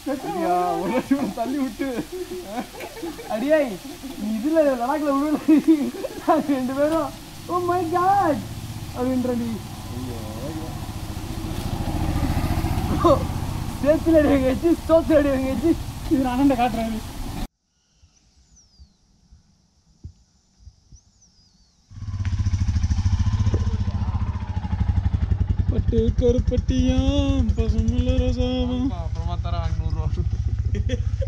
ஐயா, ஒரு லட்சம் தள்ளி விட்டு அடியாய் நீ இதுல லடாக்ல விழுல நாங்க ரெண்டு பேரும் ஓ மை காட் அப்படின்ற நீ சேத்துல அடி வச்சு ஸ்டோத்துல அடி வச்சு இது நான் காட்டுறேன் பட்டு கருப்பட்டியாம் பசுமுள்ள ரசாவம் அப்புறமா தரேன் நூறுரூவா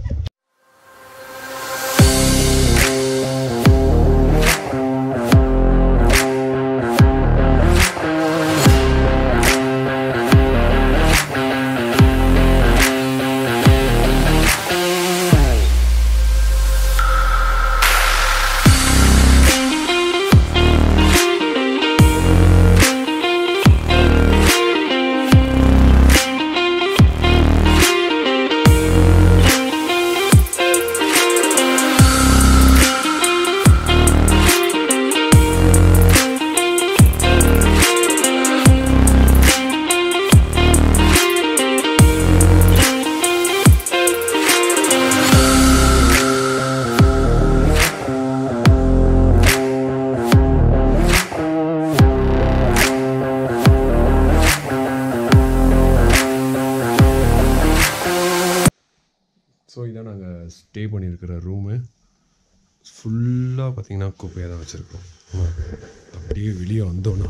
ஸோ இதான் நாங்கள் ஸ்டே பண்ணியிருக்கிற ரூமு ஃபுல்லாக பார்த்தீங்கன்னா குப்பையாக தான் வச்சுருக்கோம் அப்படியே வெளியே வந்தோன்னா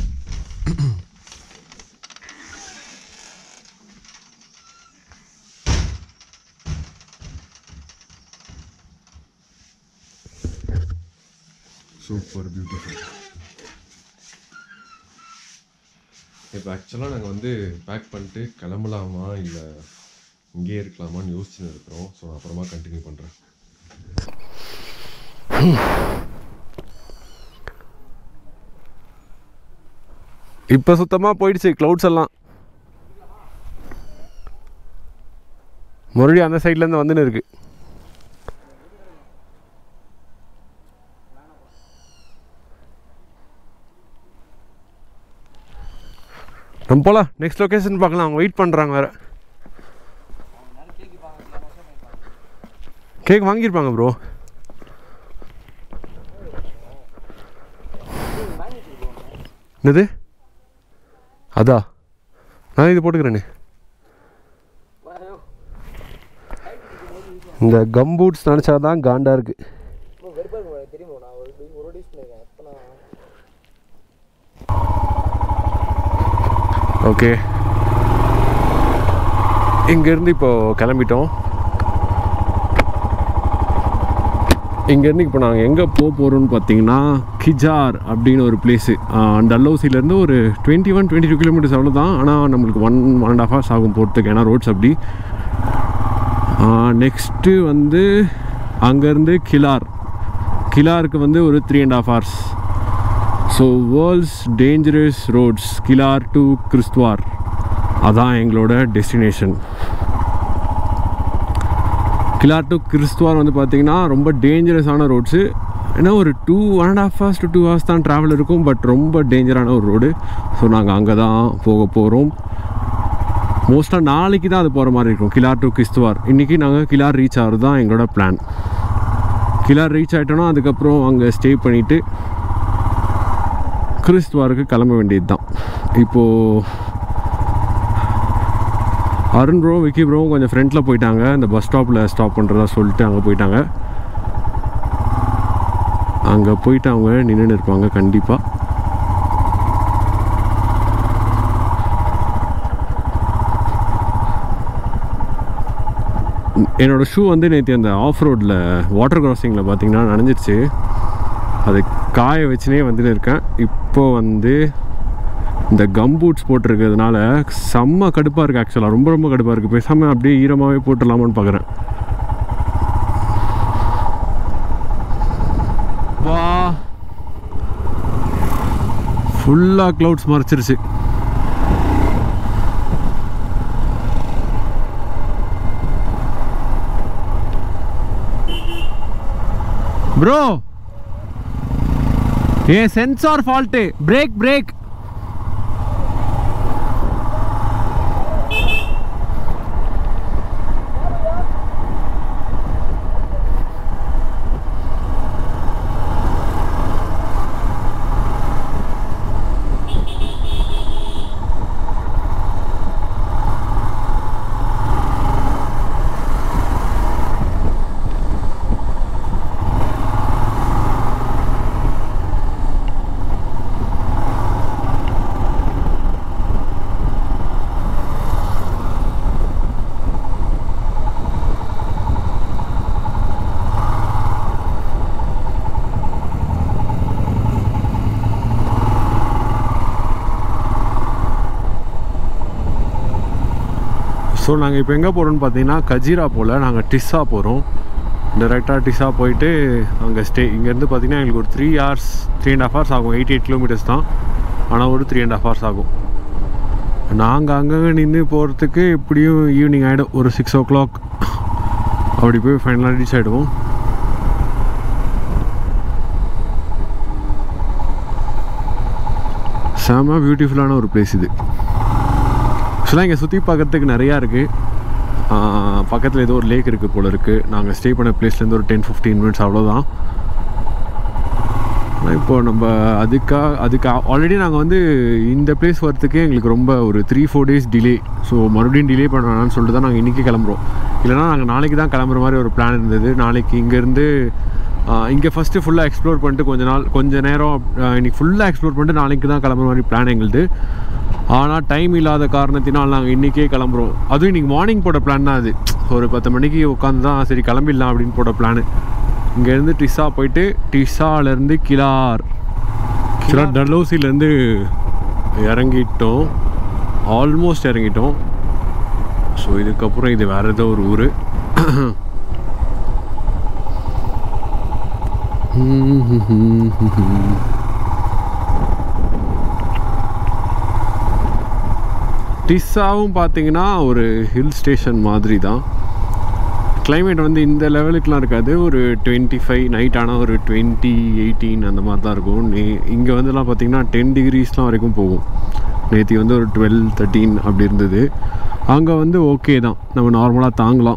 சூப்பர் பியூட்டிஃபுல் இப்போ ஆக்சுவலாக நாங்கள் வந்து பேக் பண்ணிட்டு கிளம்பலாமா இல்லை இங்கேயே இருக்கலாமான்னு யோசிச்சுன்னு இருக்கிறோம் ஸோ நான் அப்புறமா கண்டினியூ பண்ணுறேன் இப்போ சுத்தமாக போயிடுச்சு க்ளவுட்ஸ் எல்லாம் மறுபடியும் அந்த சைட்லேருந்து வந்துன்னு இருக்கு நம்ம போகலாம் நெக்ஸ்ட் லொக்கேஷன் பார்க்கலாம் அவங்க வெயிட் பண்ணுறாங்க வேறு கேக் வாங்கியிருப்பாங்க ப்ரோ என்னது அதா நான் இது போட்டுக்கிறேனே இந்த கம் பூட்ஸ் நினச்சா தான் காண்டா இருக்கு வெறுப்பா இருக்கு தெரியுமா நான் ஒரு ஒரு டிஷ் பண்ணிருக்கேன் எப்போ நான் ஓகே இங்கேருந்து இப்போ கிளம்பிட்டோம் இங்கேருந்து இப்போ நாங்கள் எங்கே போக போகிறோம்னு பார்த்தீங்கன்னா கிஜார் அப்படின்னு ஒரு பிளேஸு டல்லௌசிலேருந்து ஒரு twenty one twenty two kilometres அவ்வளோ தான் ஆனால் நம்மளுக்கு one one and half hours ஆகும் போகிறதுக்கு ஏன்னா ரோட்ஸ் அப்படி நெக்ஸ்ட்டு வந்து அங்கேருந்து கிலார் கிலாருக்கு வந்து ஒரு three and half hours so world's dangerous roads Killar to Kishtwar அதான் எங்களோட டெஸ்டினேஷன் கிலார் டு கிறிஸ்துவார் வந்து பார்த்திங்கன்னா ரொம்ப டேஞ்சரஸான ரோட்ஸு ஏன்னா ஒரு two one and half hours to two hours தான் ட்ராவல் இருக்கும் பட் ரொம்ப டேஞ்சரான ஒரு ரோடு ஸோ நாங்கள் அங்கே தான் போக போகிறோம் மோஸ்ட்டாக நாளைக்கு தான் அது போகிற மாதிரி இருக்கும் கிலார் டு கிறிஸ்துவார் இன்றைக்கி நாங்கள் கிலார் ரீச் ஆகிறது தான் எங்களோட பிளான் கிலார் ரீச் ஆகிட்டோன்னா அதுக்கப்புறம் அங்கே ஸ்டே பண்ணிவிட்டு கிறிஸ்துவாருக்கு கிளம்ப வேண்டியது தான் இப்போது அருண் ப்ரோ விக்கி ப்ரோ கொஞ்சம் ஃப்ரண்ட்டில் போயிட்டாங்க இந்த பஸ் ஸ்டாப்பில் ஸ்டாப் பண்ணுறதா சொல்லிட்டு அங்கே போயிட்டாங்க அங்கே போயிட்டு அவங்க நின்றுன்னு இருப்பாங்க கண்டிப்பாக என்னோடய ஷூ வந்து நேற்று அந்த ஆஃப் ரோட்டில் வாட்டர் கிராசிங்கில் பார்த்தீங்கன்னா நனைஞ்சிருச்சு அது காய வச்சுனே வந்துட்டு இருக்கேன் இப்போ வந்து இந்த கம் பூட்ஸ் போட்டிருக்கிறதுனால செம்ம கடுப்பாக இருக்குது ஆக்சுவலாக ரொம்ப ரொம்ப கடுப்பாக இருக்குது பேசாமல் அப்படியே ஈரமாகவே போட்டுடலாமான்னு பார்க்குறேன் வா ஃபுல்லாக க்ளவுட்ஸ் மறைச்சிருச்சு bro a sensor fault brake brake so நாங்கள் இப்போ எங்கே போகிறோம்னு பார்த்தீங்கன்னா கஜீரா போல் நாங்கள் டிஸ்ஸா போகிறோம் டேரெக்டாக டிஸ்ஸா போயிட்டு அங்கே ஸ்டே இங்கேருந்து பார்த்தீங்கன்னா எங்களுக்கு ஒரு three hours three and half hours ஆகும் எயிட்டி எயிட் கிலோமீட்டர்ஸ் தான் ஆனால் ஒரு த்ரீ அண்ட் ஹாஃப் ஹவர்ஸ் ஆகும் நாங்கள் அங்கங்கே நின்று போகிறதுக்கு எப்படியும் ஈவினிங் ஆகிடும் ஒரு சிக்ஸ் ஓ கிளாக் அப்படி போய் ஃபைனலாக ரீச் ஆகிடுவோம் செம பியூட்டிஃபுல்லான ஒரு பிளேஸ் இது ஆக்சுவலாக இங்கே சுற்றி பார்க்கறதுக்கு நிறையா இருக்குது பக்கத்தில் ஏதோ ஒரு லேக் இருக்குது போல இருக்குது நாங்கள் ஸ்டே பண்ண பிளேஸ்லேருந்து ஒரு டென் ஃபிஃப்டீன் மினிட்ஸ் அவ்வளோதான் ஆனால் இப்போ நம்ம அதுக்காக அதுக்கு ஆல்ரெடி நாங்கள் வந்து இந்த பிளேஸ் வரத்துக்கே எங்களுக்கு ரொம்ப ஒரு three four days delay so மறுபடியும் டிலே பண்ண வேணாம்னு சொல்லிட்டு தான் நாங்கள் இன்றைக்கி கிளம்புறோம் இல்லைனா நாங்கள் நாளைக்கு தான் கிளம்புற மாதிரி ஒரு பிளான் இருந்தது நாளைக்கு இங்கேருந்து இங்கே ஃபஸ்ட்டு ஃபுல்லாக எக்ஸ்ப்ளோர் பண்ணிட்டு கொஞ்ச நாள் கொஞ்ச நேரம் ஆஹ், இன்னைக்கு ஃபுல்லாக எக்ஸ்ப்ளோர் பண்ணிட்டு நாளைக்கு தான் கிளம்புற மாதிரி பிளான் எங்களுது ஆனால் டைம் இல்லாத காரணத்தினால் நாங்கள் இன்றைக்கே கிளம்புறோம் அதுவும் இன்றைக்கி மார்னிங் போட பிளான் தான் அது ஒரு பத்து மணிக்கு உட்காந்து தான் சரி கிளம்பிடலாம் அப்படின்னு போட்ட பிளானு இங்கேருந்து டிஸ்ஸா போயிட்டு டிஸ்ஸாலேருந்து கிளார் கிளார் டல்லோசிலேருந்து இறங்கிட்டோம் ஆல்மோஸ்ட் இறங்கிட்டோம் ஸோ இதுக்கப்புறம் இது வேறு ஏதோ ஒரு ஊர் டிஸ்ஸாவும் பார்த்தீங்கன்னா ஒரு ஹில் ஸ்டேஷன் மாதிரி தான் climate வந்து இந்த லெவலுக்குலாம் இருக்காது ஒரு டுவெண்ட்டி ஃபைவ் நைட் ஆனால் ஒரு டுவெண்ட்டி எயிட்டீன் அந்த மாதிரி தான் இருக்கும் நே இங்கே வந்துலாம் பார்த்தீங்கன்னா டென் டிகிரிஸ்லாம் வரைக்கும் போகும் நேற்று வந்து ஒரு டுவெல் தேர்ட்டீன் அப்படி இருந்தது அங்கே வந்து ஓகே தான் நம்ம நார்மலாக தாங்கலாம்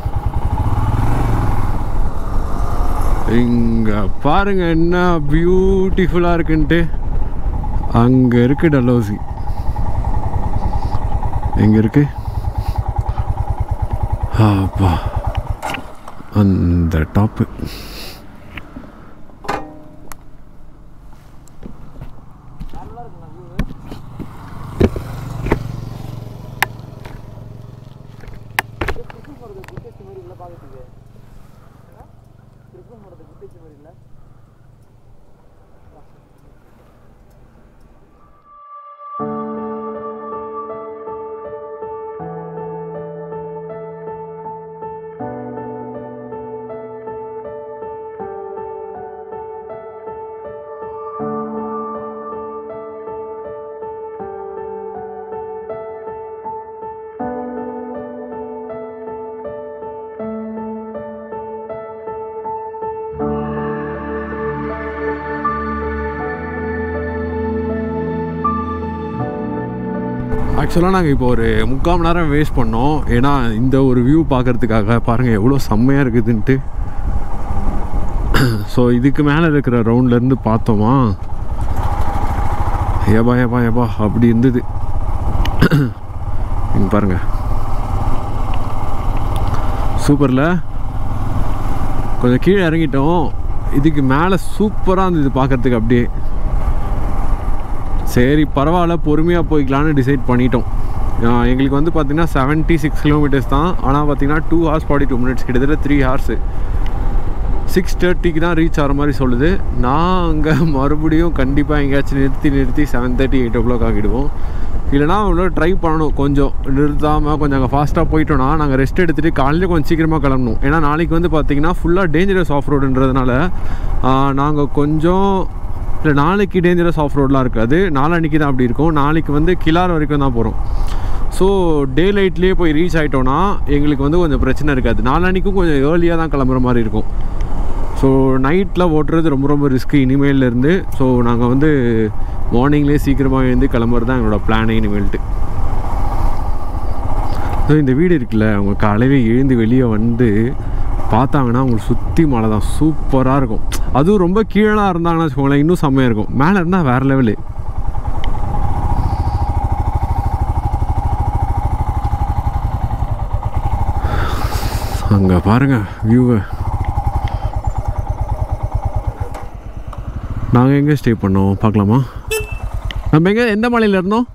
இங்கே பாருங்க என்ன பியூட்டிஃபுல்லாக இருக்குன்ட்டு அங்கே இருக்கு டலோசி எங்கே இருக்கு அப்பா அந்த டாப்பு ஆக்சுவலாக நாங்கள் இப்போ ஒரு முக்கால் மணி நேரம் வேஸ்ட் பண்ணோம் ஏன்னா இந்த ஒரு வியூ பார்க்கறதுக்காக பாருங்கள் எவ்வளோ செம்மையாக இருக்குதுன்ட்டு ஸோ இதுக்கு மேலே இருக்கிற ரவுண்ட்லேருந்து பார்த்தோமா ஏபா ஏபா ஏபா அப்படி இருந்தது இங்கே பாருங்க சூப்பரில் கொஞ்சம் கீழே இறங்கிட்டோம் இதுக்கு மேலே சூப்பராக இருந்தது பார்க்கறதுக்கு அப்படியே சரி பரவாயில்ல பொறுமையாக போய்க்கலான்னு டிசைட் பண்ணிட்டோம் ஆஹ் எங்களுக்கு வந்து பார்த்திங்கன்னா செவன்ட்டி சிக்ஸ் கிலோமீட்டர்ஸ் தான் ஆனால் பார்த்தீங்கன்னா two hours forty two minutes கிட்டத்தட்ட த்ரீ ஹவர்ஸு சிக்ஸ் தேர்ட்டிக்கு தான் ரீச் ஆகிற மாதிரி சொல்லுது நான் அங்கே மறுபடியும் கண்டிப்பாக எங்கேயாச்சும் நிறுத்தி நிறுத்தி seven thirty eight o'clock ஆகிடுவோம் இல்லைனா அவ்வளோ ட்ரை பண்ணணும் கொஞ்சம் நிறுத்தாமல் கொஞ்சம் அங்கே ஃபாஸ்ட்டாக போயிட்டோன்னா நாங்கள் ரெஸ்ட் எடுத்துகிட்டு காலையில் கொஞ்சம் சீக்கிரமாக கிளம்பணும் ஏன்னா நாளைக்கு வந்து பார்த்திங்கன்னா ஃபுல்லாக டேஞ்சரஸ் ஆஃப் ரோடுன்றதுனால நாங்கள் கொஞ்சம் இல்லை நாளைக்கு டேஞ்சரஸ் ஆஃப் ரோட்லாம் இருக்காது நாளான்னைக்கு தான் அப்படி இருக்கும் நாளைக்கு வந்து கிளார் வரைக்கும் தான் போகிறோம் ஸோ டே லைட்லேயே போய் ரீச் ஆகிட்டோன்னா எங்களுக்கு வந்து கொஞ்சம் பிரச்சனை இருக்காது நாளான்னைக்கும் கொஞ்சம் ஏர்லியாக தான் கிளம்புற மாதிரி இருக்கும் ஸோ நைட்டில் ஓட்டுறது ரொம்ப ரொம்ப ரிஸ்க்கு இனிமேலேருந்து ஸோ நாங்கள் வந்து மார்னிங்லேயே சீக்கிரமாக எழுந்து கிளம்புறது தான் எங்களோட பிளானே இனிமேல்ட்டு ஸோ இந்த வீடு இருக்குல்ல அவங்க காலையில் எழுந்து வெளியே வந்து பார்த்தாங்கன்னா அவங்களுக்கு சுற்றி மழை தான் சூப்பராக இருக்கும் அதுவும் ரொம்ப கீழே இருந்தாங்கன்னா வச்சுக்கோங்களேன் இன்னும் செம்மையாக இருக்கும் மேலே இருந்தால் வேறு லெவலு அங்கே பாருங்க வியூவை நாங்கள் எங்கே ஸ்டே பண்ணோம் பார்க்கலாமா நம்ம எங்கே எந்த மலையில் இருந்தோம்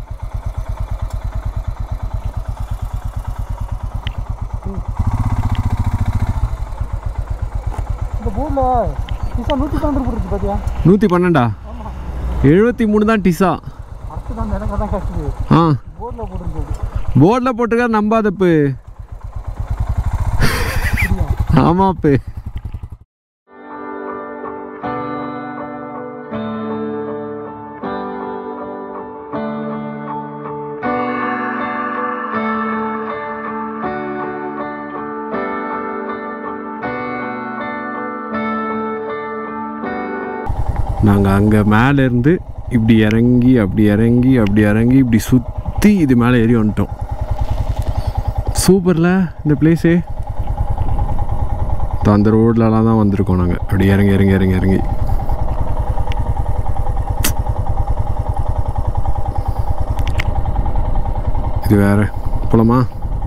இந்த போர்டில் டிசா நூற்றி பன்னெண்டு போட்டுருக்கு பார்த்தியா நூற்றி பன்னெண்டா எழுபத்தி மூணு தான் டிசா அடுத்து தான் எனக்கு தான் கஷ்டது ஆ போர்டில் போட்டுருந்தது போர்டில் போட்டிருக்காரு நம்பாதப்பு ஆமாப்பு நாங்கள் அங்கே மேலே இருந்து இப்படி இறங்கி அப்படி இறங்கி அப்படி இறங்கி இப்படி சுற்றி இது மேலே ஏறி வந்துட்டோம் சூப்பரில் இந்த பிளேஸு அந்த ரோட்லலாம் தான் வந்திருக்கோம் நாங்கள் அப்படி இறங்கி இறங்கி இறங்கி இறங்கி இது வேற போலாமா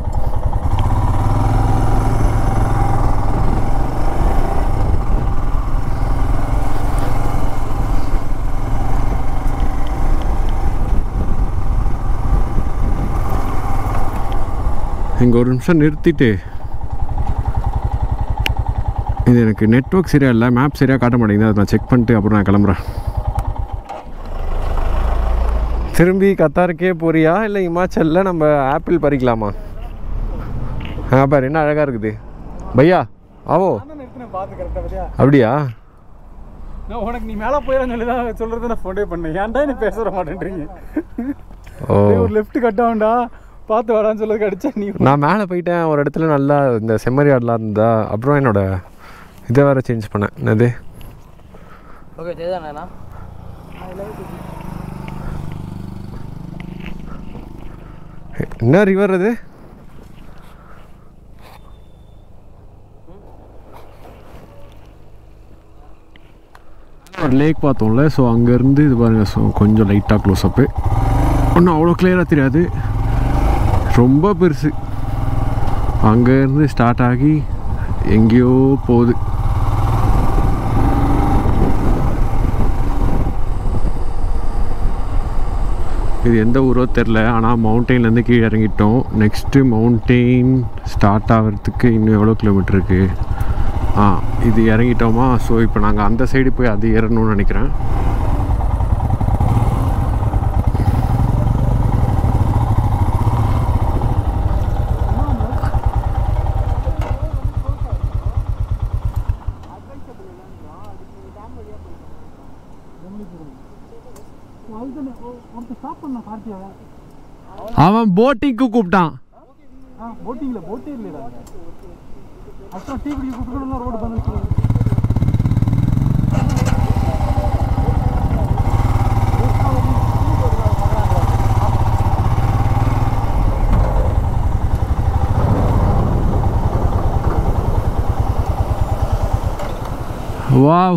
இங்கே ஒரு நிமிஷம் நிறுத்திட்டு இது எனக்கு நெட்ஒர்க் சரியா இல்லை மேப் சரியாக காட்ட மாட்டேங்குது அதை நான் செக் பண்ணிட்டு அப்புறம் நான் கிளம்புறேன் திரும்பி கத்தாருக்கே போறியா இல்லை இமாச்சலில் நம்ம ஆப்பிள் பறிக்கலாமா ஆ பாரு என்ன அழகாக இருக்குது பையா ஆவோ நான் நிறுத்தினேன் பார்த்து கரெக்டாக பார்த்தியா அப்படியா நான் உனக்கு நீ மேலே போயிடலாம் சொல்லி தான் சொல்கிறது நான் ஃபோனே பண்ணேன் ஏன்டா நீ பேச வர மாட்டேன்றீங்க ஓ டேய், ஒரு லெஃப்ட் கட் ஆகும்டா பார்த்து வாடான்னு சொல்லதுக்கு அடிச்சா நீ நான் மேலே போயிட்டேன் ஒரு இடத்துல நல்லா இந்த செம்மறி ஆடலாம் இருந்தா அப்புறம் என்னோட இதை வேறு சேஞ்ச் பண்ணேன் என்னது ஓகே சரிதாண்ணா என்ன ரிவர் அது ஒரு லேக் பார்த்தோம்ல ஸோ அங்கேருந்து இது பாருங்கள் ஸோ கொஞ்சம் லைட்டாக க்ளோஸ் அப்பு ஒன்றும் அவ்வளோ கிளியராக தெரியாது ரொம்ப பெருசு அங்கேருந்து ஸ்டார்ட் ஆகி எங்கேயோ போகுது இது எந்த ஊரோ தெரில ஆனால் மவுண்டெயின்லேருந்து கீழே இறங்கிட்டோம் நெக்ஸ்ட்டு மவுண்டெயின் ஸ்டார்ட் ஆகிறதுக்கு இன்னும் எவ்வளோ கிலோமீட்டர் இருக்குது ஆ இது இறங்கிட்டோமா ஸோ இப்போ நாங்கள் அந்த சைடு போய் அது ஏறணும்னு நினைக்கிறேன் ஒருத்தர் ஸ்டாப் பண்ண கார்த்தியாவை அவன் போட்டிங்க்கு கூப்பிட்டான் ஆ போட்டிங்கில் போட்டே இல்லைடா அப்புறம் டீ குடி கூப்பிட்டு ரோடு பண்ணுச்சு வாவ்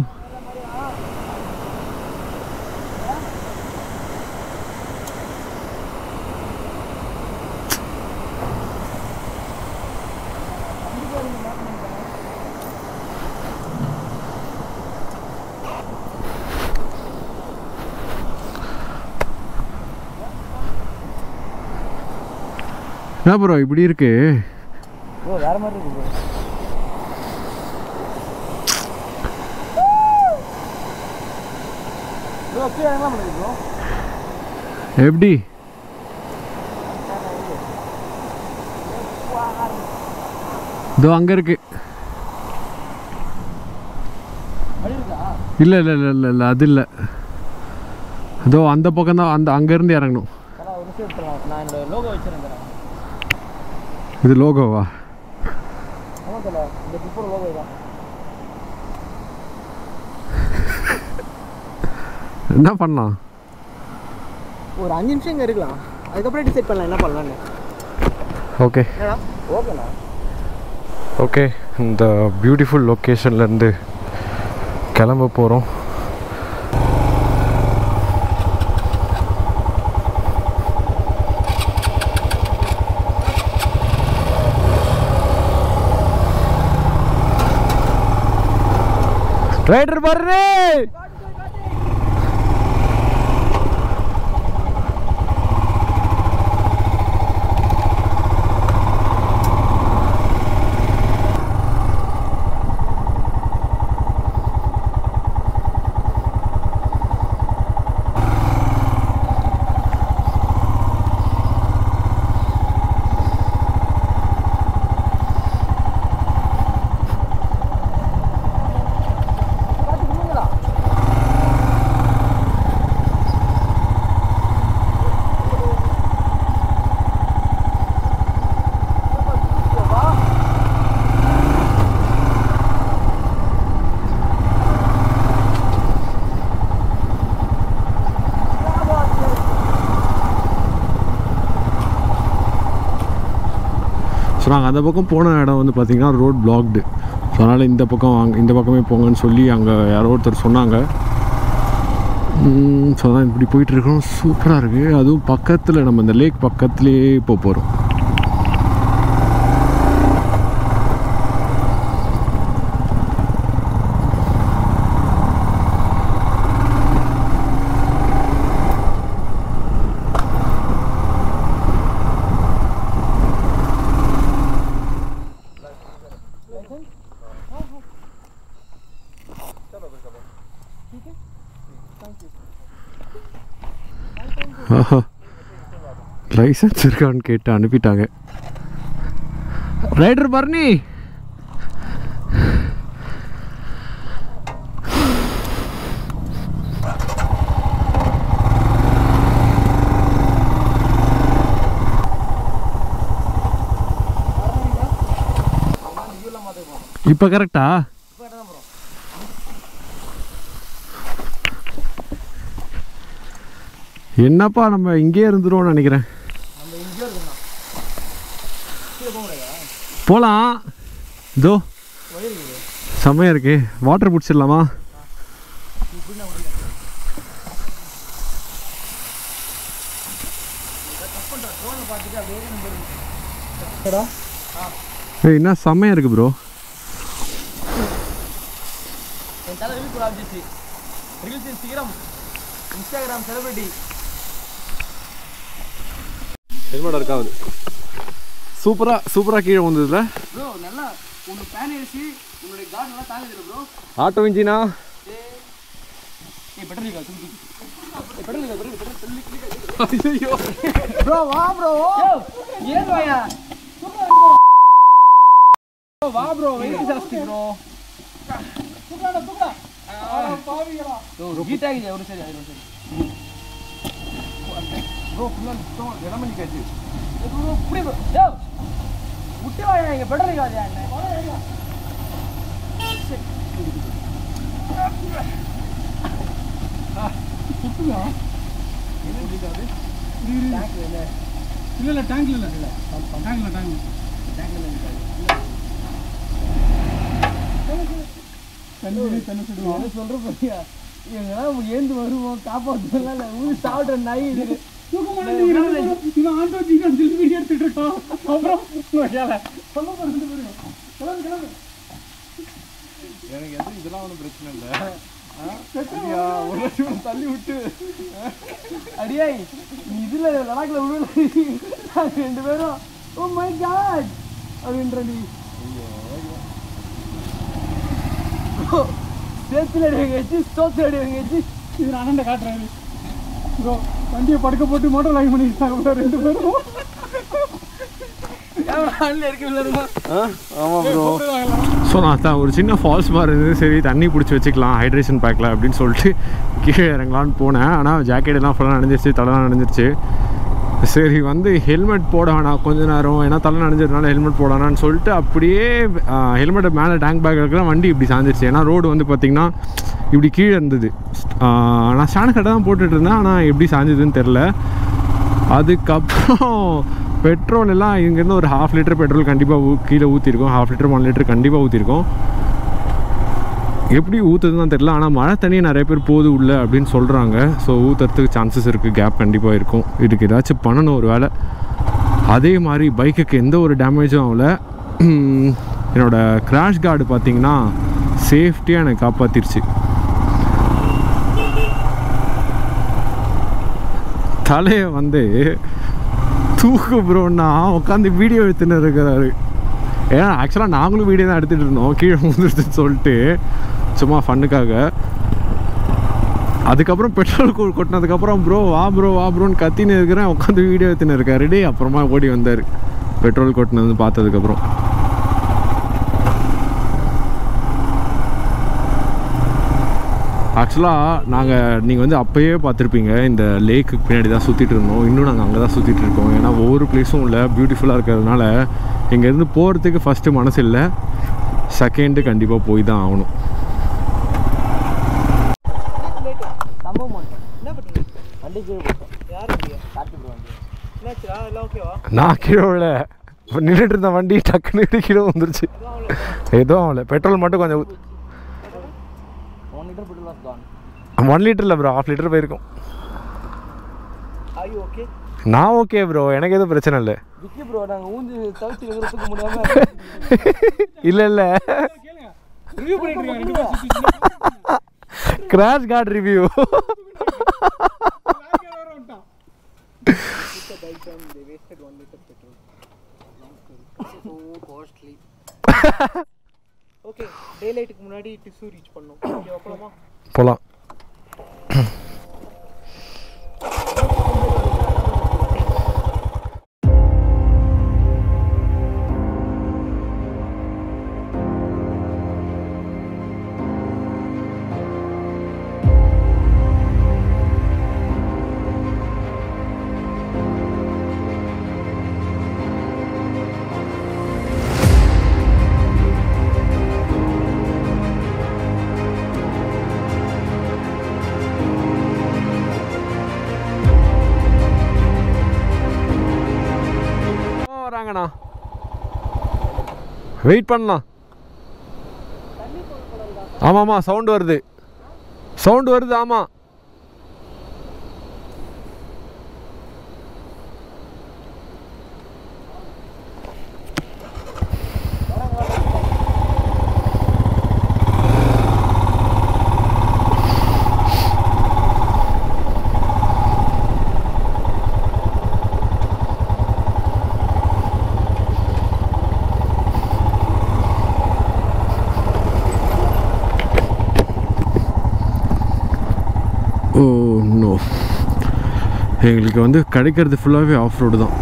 என்ன ப்ரோ இப்படி இருக்கு ப்ரோ வேற மாதிரி இருக்கு ப்ரோ ப்ரோ கீழே என்ன பண்ணுது ப்ரோ எப்படி இதோ அங்க இருக்கு இல்ல இல்ல இல்ல இல்ல இல்ல அது இல்ல இதோ அந்த பக்கம் தான் அந்த அங்க இருந்து இறங்கணும் ஒரு நிமிஷம் எடுத்துடலாம் நான் என்னோட லோகோ வச்சிருந்தேன் இது லோகோவா ஆமாம் தல இந்த ட்ரிப்போட லோகோ தான் என்ன பண்ணலாம் ஒரு அஞ்சு நிமிஷம் இங்கே இருக்கலாம் அதுக்கப்புறம் டிசைட் பண்ணலாம் என்ன பண்ணலான்னு ஓகே என்னடா ஓகேண்ணா ஓகே இந்த பியூட்டிஃபுல் லொக்கேஷன்லேருந்து கிளம்ப போகிறோம் ரைடர் பாரு ஸோ நாங்கள் அந்த பக்கம் போன இடம் வந்து பார்த்திங்கன்னா ரோட் பிளாக்டு ஸோ அதனால் இந்த பக்கம் அங்கே இந்த பக்கமே போங்கன்னு சொல்லி அங்கே யாரோ ஒருத்தர் சொன்னாங்க ஸோ அதான் இப்படி போயிட்டுருக்கோம் சூப்பராக இருக்குது அதுவும் பக்கத்தில் நம்ம இந்த லேக் பக்கத்துலேயே இப்போ போகிறோம் ஆஹா லைசன்ஸ் இருக்கான்னு கேட்டு அனுப்பிட்டாங்க ரைடர் பர்னி இப்போ கரெக்டா என்னப்பா நம்ம இங்கேயே இருந்துருவோம்னு நினைக்கிறேன் போகலாம் இதோ செம்மையா இருக்கு வாட்டர் பிடிச்சிடலாமா ஏய், என்ன செம்மையா இருக்கு ப்ரோ என் தலை ரீல்ஸ் ஒரு ஆப்ஜெக்ட் ரீல்ஸ் சீக்கிரம் இன்ஸ்டாகிராம் செலிபிரிட்டி ஹெல்மெட் இருக்காது சூப்பரா சூப்பரா கீழே வந்ததுல ப்ரோ நல்லா உங்க பேன் ஏசி உங்களுடைய கார்டு நல்லா தாங்குது ப்ரோ ஆட்டோ இன்ஜினா ஏய் பெட்ரோல் இருக்கா சுத்தி ஏய் பெட்ரோல் இருக்கா பெட்ரோல் பெட்ரோல் ஐயோ ப்ரோ வா ப்ரோ ஏன் வாயா வா ப்ரோ வெயிட் ஜாஸ்தி ப்ரோ தூக்கடா தூக்கடா பாவிங்களா ஹீட் ஆಗಿದೆ ஒரு சரி ஒரு சரி ப்ரோ ஃபுல்லா சுத்தம் இடம் பண்ணி காச்சு ப்ரோ இப்படி ப்ரோ டேய் விட்டு வாயா இங்க பெட்ரோல் இருக்காது என்ன இல்லை இல்லை டேங்க்ல இல்லை டேங்க்ல டேங்க் என்ன சொல்ற பாத்தியா எங்கெல்லாம் ஏந்து வருவோம் காப்பாற்றுலாம் இல்லை ஊர் சாப்பிட்ற நாய் இது இவன் ஆட்டோ ஜிங்கன் சொல்லி வீடியோ எடுத்துட்டு இருக்கோம் அப்புறம் உங்க வேலை சொல்ல போறது போயிருங்க கிளம்பு கிளம்பு எனக்கு எதுவும் இதெல்லாம் ஒன்றும் பிரச்சனை இல்லை ஐயா, ஒரு லட்சம் தள்ளி விட்டு அடியாய் நீ இதுல லடாக்ல விடல நாங்க ரெண்டு பேரும் ஓ மை காட் அப்படின்ற நீ சேத்துல அடி வச்சு சோத்துல அடி வச்சு இது அண்ணன் காட்டுறாரு ப்ரோ வண்டியை படுக்க போட்டு மோட்டர் லைன் பண்ணிட்டாங்க bro ரெண்டு பேரும் ஆன்ல இருக்கு விளையாடுமா ஆமாம் ப்ரோ ஸோ நான் தான் ஒரு சின்ன ஃபால்ஸ் மாதிரி இருந்தது சரி தண்ணி பிடிச்சி வச்சுக்கலாம் ஹைட்ரேஷன் பேக்கில் அப்படின்னு சொல்லிட்டு கீழே இறங்கலான்னு போனேன் ஆனால் ஜாக்கெட் எல்லாம் ஃபுல்லாக நனைஞ்சிருச்சு தலைலாம் நனைஞ்சிருச்சு சரி வந்து ஹெல்மெட் போட வேணாம் கொஞ்ச நேரம் ஏன்னா தலை நனைஞ்சதுனால ஹெல்மெட் போட வேணாம்னு சொல்லிட்டு அப்படியே ஹெல்மெட்டை மேலே டேங்க் பேக் இருக்கிற வண்டி இப்படி சாஞ்சிருச்சு ஏன்னா ரோடு வந்து பார்த்திங்கன்னா இப்படி கீழே இருந்தது ஆஹ் நான் ஸ்டாண்ட் கட்டை தான் போட்டுட்டு இருந்தேன் ஆனால் எப்படி சாஞ்சதுன்னு தெரில அதுக்கப்புறம் பெட்ரோல் எல்லாம் இங்கேருந்து ஒரு ஹாஃப் லிட்டர் பெட்ரோல் கண்டிப்பாக ஊ கீழே ஊற்றிருக்கோம் ஹாஃப் லிட்டர் ஒன் லிட்டர் கண்டிப்பாக ஊற்றிருக்கோம் எப்படி ஊற்றுதுன்னு தெரில ஆனால் மழை தண்ணி நிறைய பேர் போகுது உள்ள அப்படின்னு சொல்கிறாங்க ஸோ ஊற்றுறதுக்கு சான்சஸ் இருக்குது கேப் கண்டிப்பாக இருக்கும் இதுக்கு ஏதாச்சும் பண்ணணும் ஒரு வேலை அதே மாதிரி பைக்குக்கு எந்த ஒரு டேமேஜும் ஆகல உம், என்னோட கிராஷ் கார்டு பார்த்தீங்கன்னா சேஃப்டியாக எனக்கு காப்பாற்றிருச்சு தலையை வந்து தூக்கு ப்ரோன்னா உட்காந்து வீடியோ எடுத்துன்னு இருக்கிறாரு ஏன்னா ஆக்சுவலாக நாங்களும் வீடியோ தான் எடுத்துகிட்டு இருந்தோம் கீழே முந்துருச்சுன்னு சொல்லிட்டு சும்மா ஃபன்னுக்காக அதுக்கப்புறம் பெட்ரோல் கொ- கொட்டினதுக்கப்புறம் ப்ரோ வா ப்ரோ வா ப்ரோன்னு கத்தின்னு இருக்கிறேன் உட்காந்து வீடியோ எடுத்துன்னு இருக்காரு டே அப்புறமா ஓடி வந்தார் பெட்ரோல் கொட்டினது பார்த்ததுக்கப்புறம் ஆக்சுவலாக நாங்கள் நீங்கள் வந்து அப்போயே பார்த்துருப்பீங்க இந்த லேக்குக்கு பின்னாடி தான் சுற்றிட்டு இருந்தோம் இன்னும் நாங்கள் அங்கே தான் சுற்றிட்டு இருக்கோம் ஏன்னா ஒவ்வொரு பிளேஸும் இல்லை பியூட்டிஃபுல்லாக இருக்கிறதுனால இங்கேருந்து போகிறதுக்கு ஃபஸ்ட்டு மனசு இல்லை செகண்டு கண்டிப்பாக போய் தான் ஆகணும் சம்பவம் என்ன பண்ணீங்க வண்டி கீழே போட்டோம் யார் வண்டியா காட்டு ப்ரோ வண்டி என்னாச்சுடா எல்லாம் ஓகேவா நான் கீழே விழ நின்றுட்டு இருந்த வண்டி டக்குன்னு கீழே வந்துருச்சு எதுவும் ஆகல பெட்ரோல் மட்டும் கொஞ்சம் one litre petrol can one litre இல்லை ப்ரோ ஹாஃப் லிட்டர் போயிருக்கும் ஐ ஓகே நான் ஓகே ப்ரோ எனக்கு எதுவும் பிரச்சனை இல்லை விக்கி ப்ரோ நாங்கள் ஊஞ்சி தவிச்சு எழுதுறதுக்கு முடியாம இல்லை இல்லை ரிவ்யூ பண்ணிட்டு இருக்காங்க ரெண்டு பேரும் சுத்தி சுத்தி. கிராஷ் கார்டு ரிவ்யூ லாரிக்கார வேற வந்துட்டான். ஸோ காஸ்ட்லி ஓகே டே லைட்டுக்கு முன்னாடி டிஷ்யூ ரீச் பண்ணோம் ஓகே போலாமா போகலாம் வராங்கண்ணா வெயிட் பண்ணலாம் ஆமாம் ஆமாம் சவுண்டு வருது சவுண்டு வருது ஆமாம் ஓ நோ எங்களுக்கு வந்து கிடைக்கிறது ஃபுல்லாகவே ஆஃப் ரோடு தான்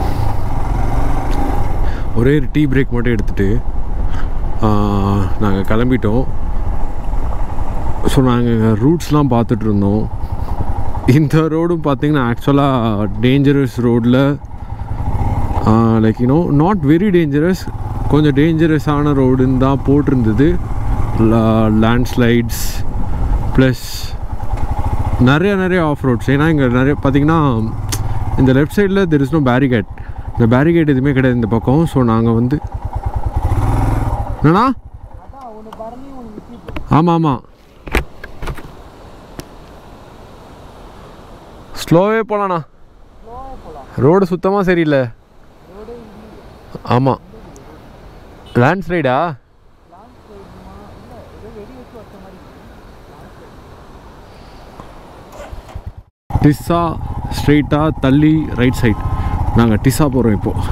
ஒரே ஒரு டீ பிரேக் மட்டும் எடுத்துகிட்டு நாங்கள் கிளம்பிட்டோம் ஸோ நாங்கள் ரூட்ஸ்லாம் பார்த்துட்டு இருந்தோம் இந்த ரோடும் பார்த்தீங்கன்னா ஆக்சுவலாக டேஞ்சரஸ் ரோடில் like you know not very dangerous கொஞ்சம் டேஞ்சரஸான ரோடுன்னு தான் போட்டிருந்தது லேண்ட்ஸ்லைட்ஸ் ப்ளஸ் நிறைய நிறைய ஆஃப் ரோட்ஸ் ஏன்னா இங்கே நிறைய பார்த்தீங்கன்னா இந்த லெஃப்ட் சைடில் தெர் இஸ் நோ பேரிகேட் இந்த பேரிகேட் எதுவுமே கிடையாது இந்த பக்கம் ஸோ நாங்கள் வந்து என்னண்ணா ஆமாம் ஆமாம் ஸ்லோவே போகலாண்ணா ரோடு சுத்தமாக சரியில்லை ஆமாம் லேண்ட்ஸ்லைடா டிஸ்ஸா ஸ்ட்ரெயிட்டாக தள்ளி ரைட் சைட் நாங்கள் டிஸ்ஸா போகிறோம் இப்போது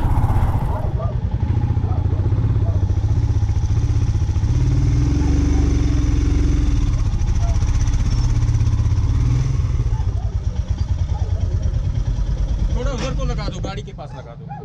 थोड़ा उधर को लगा दो गाड़ी के पास लगा दो